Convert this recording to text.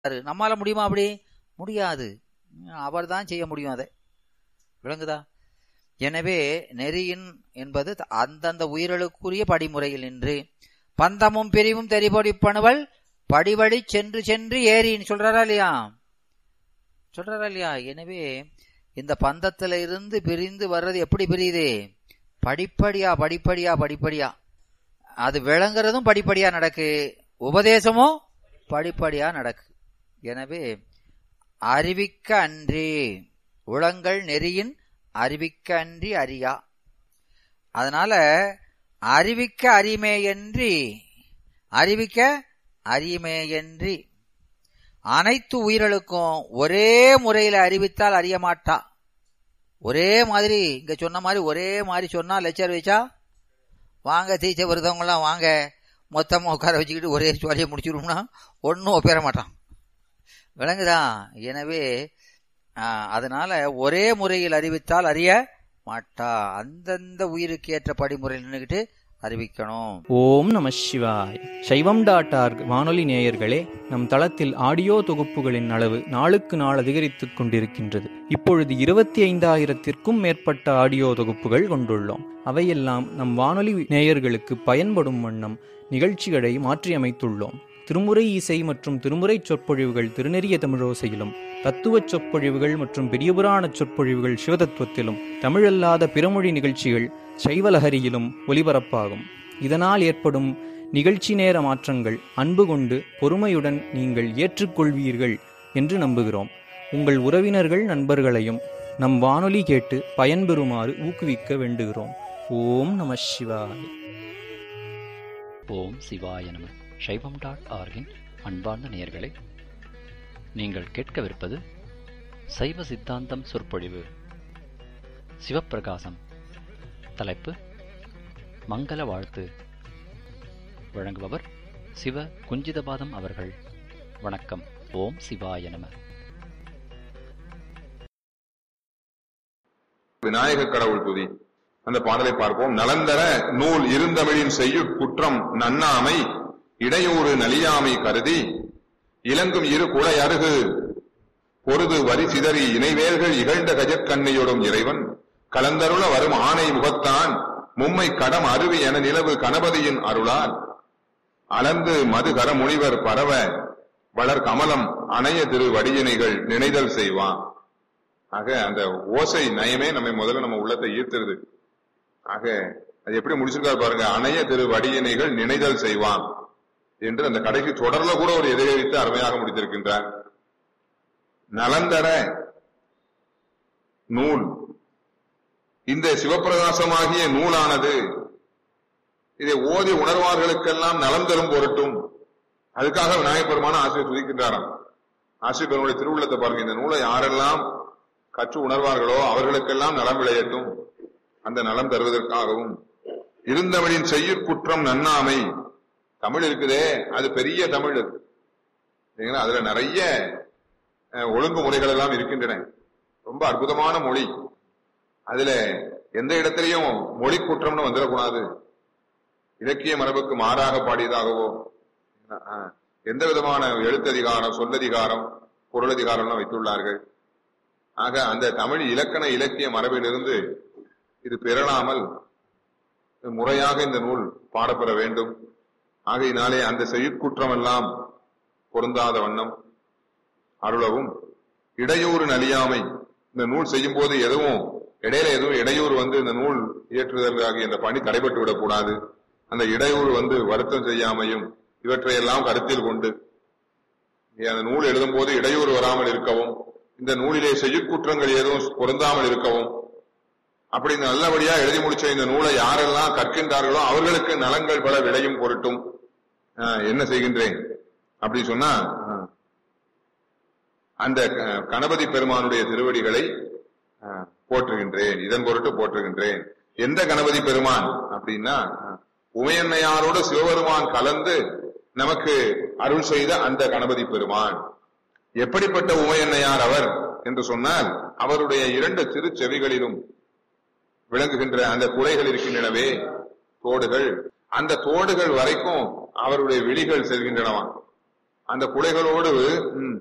நம்மால முடியுமா அப்படி முடியாது அவர் தான் செய்ய முடியும் அதை விளங்குதா எனவே நெறியின் என்பது அந்தந்த உயிர்களுக்குரிய படிமுறையில் நின்று பந்தமும் பிரிவும் தெரிபடி பணுவல் படிவழி சென்று சென்று ஏறின்னு சொல்றாரா இல்லையா சொல்றாரா இல்லையா எனவே இந்த பந்தத்துல இருந்து பிரிந்து வர்றது எப்படி பிரியுது படிப்படியா படிப்படியா படிப்படியா அது விளங்குறதும் படிப்படியா நடக்கு உபதேசமும் படிப்படியா நடக்கு எனவே அறிவிக்க அன்றி உளங்கள் நெறியின் அறிவிக்க அன்றி அறியா அதனால அறிவிக்க அறிமேயன்றி அறிவிக்க அறிமேயன்றி அனைத்து உயிர்களுக்கும் ஒரே முறையில அறிவித்தால் அறிய மாட்டா ஒரே மாதிரி இங்க சொன்ன மாதிரி ஒரே மாதிரி சொன்னா லெக்சர் வச்சா வாங்க டீச்சர் வருதவங்களாம் வாங்க மொத்தமாக உட்கார வச்சுக்கிட்டு ஒரே சுவாலியை முடிச்சிடும்னா ஒன்றும் ஒப்பேற மாட்டான் விளங்குதா எனவே அதனால ஒரே முறையில் அறிவித்தால் அறிய மாட்டா அந்தந்த உயிருக்கு ஏற்ற படிமுறையில் நின்றுக்கிட்டு அறிவிக்கணும் ஓம் நம சிவாய் சைவம் டாட் ஆர்க் வானொலி நேயர்களே நம் தளத்தில் ஆடியோ தொகுப்புகளின் அளவு நாளுக்கு நாள் அதிகரித்துக் கொண்டிருக்கின்றது இப்பொழுது இருபத்தி ஐந்தாயிரத்திற்கும் மேற்பட்ட ஆடியோ தொகுப்புகள் கொண்டுள்ளோம் அவையெல்லாம் நம் வானொலி நேயர்களுக்கு பயன்படும் வண்ணம் நிகழ்ச்சிகளை மாற்றியமைத்துள்ளோம் திருமுறை இசை மற்றும் திருமுறை சொற்பொழிவுகள் திருநெறிய தமிழோசையிலும் தத்துவச் சொற்பொழிவுகள் மற்றும் பெரியபுராண சொற்பொழிவுகள் சிவதத்துவத்திலும் தமிழல்லாத பிறமொழி நிகழ்ச்சிகள் சைவலஹரியிலும் ஒலிபரப்பாகும் இதனால் ஏற்படும் நிகழ்ச்சி நேர மாற்றங்கள் அன்பு கொண்டு பொறுமையுடன் நீங்கள் ஏற்றுக்கொள்வீர்கள் என்று நம்புகிறோம் உங்கள் உறவினர்கள் நண்பர்களையும் நம் வானொலி கேட்டு பயன்பெறுமாறு ஊக்குவிக்க வேண்டுகிறோம் ஓம் நம சிவாய் ஓம் சிவாய நம சைவம் டாட் ஆர்கின் அன்பார்ந்த நேயர்களே நீங்கள் கேட்கவிருப்பது சைவ சித்தாந்தம் சொற்பொழிவு சிவப்பிரகாசம் தலைப்பு மங்கள வாழ்த்து வழங்குபவர் சிவ குஞ்சிதபாதம் அவர்கள் வணக்கம் ஓம் சிவாய நம விநாயக கடவுள் துதி அந்த பாடலை பார்ப்போம் நலந்தர நூல் இருந்தமிழின் செய்யுட் குற்றம் நன்னாமை இடையூறு நலியாமை கருதி இலங்கும் இரு குடை அருகு பொருது வரி சிதறி இணைவேல்கள் இகழ்ந்த கஜற்கண்ணியோடும் இறைவன் கலந்தருள வரும் ஆணை முகத்தான் மும்மை கடம் அருவி என நிலவு கணபதியின் அருளால் அலர்ந்து மதுகர முனிவர் பரவ வளர் கமலம் அணைய திரு வடியினைகள் நினைதல் செய்வான் ஆக அந்த ஓசை நயமே நம்ம முதல்ல நம்ம உள்ளத்தை ஈர்த்துருது ஆக அது எப்படி முடிச்சிருக்காரு பாருங்க அணைய திரு வடியினைகள் நினைதல் செய்வான் என்று அந்த கடைசி தொடர்ல கூட ஒரு எதிரொலித்து அருமையாக முடித்திருக்கின்றார் நலந்தர நூல் இந்த சிவப்பிரகாசமாகிய நூலானது இதை ஓதி உணர்வார்களுக்கெல்லாம் நலம் தரும் பொருட்டும் அதுக்காக விநாயகப் பெருமான ஆசிரியர் துதிக்கின்றாராம் ஆசிரியர் பெருமாளுடைய திருவுள்ளத்தை பாருங்க இந்த நூலை யாரெல்லாம் கற்று உணர்வார்களோ அவர்களுக்கெல்லாம் நலம் விளையட்டும் அந்த நலம் தருவதற்காகவும் இருந்தவழின் செய்யுட் குற்றம் நன்னாமை தமிழ் இருக்குதே அது பெரிய தமிழ் அது சரிங்களா? அதுல நிறைய அஹ், ஒழுங்குமுறைகள் எல்லாம் இருக்கின்றன ரொம்ப அற்புதமான மொழி அதுல எந்த இடத்திலையும் மொழி குற்றம்னு வந்துடக்கூடாது இலக்கிய மரபுக்கு மாறாக பாடியதாகவோ அஹ், எந்த விதமான எழுத்ததிகாரம் சொல்லதிகாரம் பொருளதிகாரம்லாம் வைத்துள்ளார்கள் ஆக அந்த தமிழ் இலக்கண இலக்கிய மரபிலிருந்து இது பெறலாமல் முறையாக இந்த நூல் பாடப்பெற வேண்டும் ஆகையினாலே அந்த செய்யுட்குற்றம் எல்லாம் பொருந்தாத வண்ணம் அருளவும் இடையூறு நலியாமை இந்த நூல் செய்யும் போது எதுவும் இடையில எதுவும் இடையூறு வந்து இந்த நூல் இயற்றுவதற்காக இந்த பணி தடைபட்டு விடக்கூடாது அந்த இடையூறு வந்து வருத்தம் செய்யாமையும் இவற்றையெல்லாம் கருத்தில் கொண்டு அந்த நூல் எழுதும் போது இடையூறு வராமல் இருக்கவும் இந்த நூலிலே செய்யுட்குற்றங்கள் எதுவும் பொருந்தாமல் இருக்கவும் அப்படி நல்லபடியா எழுதி முடிச்ச இந்த நூலை யாரெல்லாம் கற்கின்றார்களோ அவர்களுக்கு நலங்கள் பல விளையும் பொருட்டும் ஆஹ், என்ன செய்கின்றேன் அப்படி சொன்னா ஆஹ், அந்த க- கணபதி பெருமானுடைய திருவடிகளை ஆஹ், போற்றுகின்றேன் இதன் பொருட்டு போற்றுகின்றேன் எந்த கணபதி பெருமான் அப்படின்னா ஆஹ், உமையன்னையாரோடு சிவபெருமான் கலந்து நமக்கு அருள் செய்த அந்த கணபதி பெருமான் எப்படிப்பட்ட உமையன்னையார் அவர் என்று சொன்னால் அவருடைய இரண்டு திருச்செவிகளிலும் விளங்குகின்ற அந்த குலைகள் இருக்கின்றனவே தோடுகள் அந்த தோடுகள் வரைக்கும் அவருடைய விழிகள் செல்கின்றனவாம் அந்த குடைகளோடு ம்,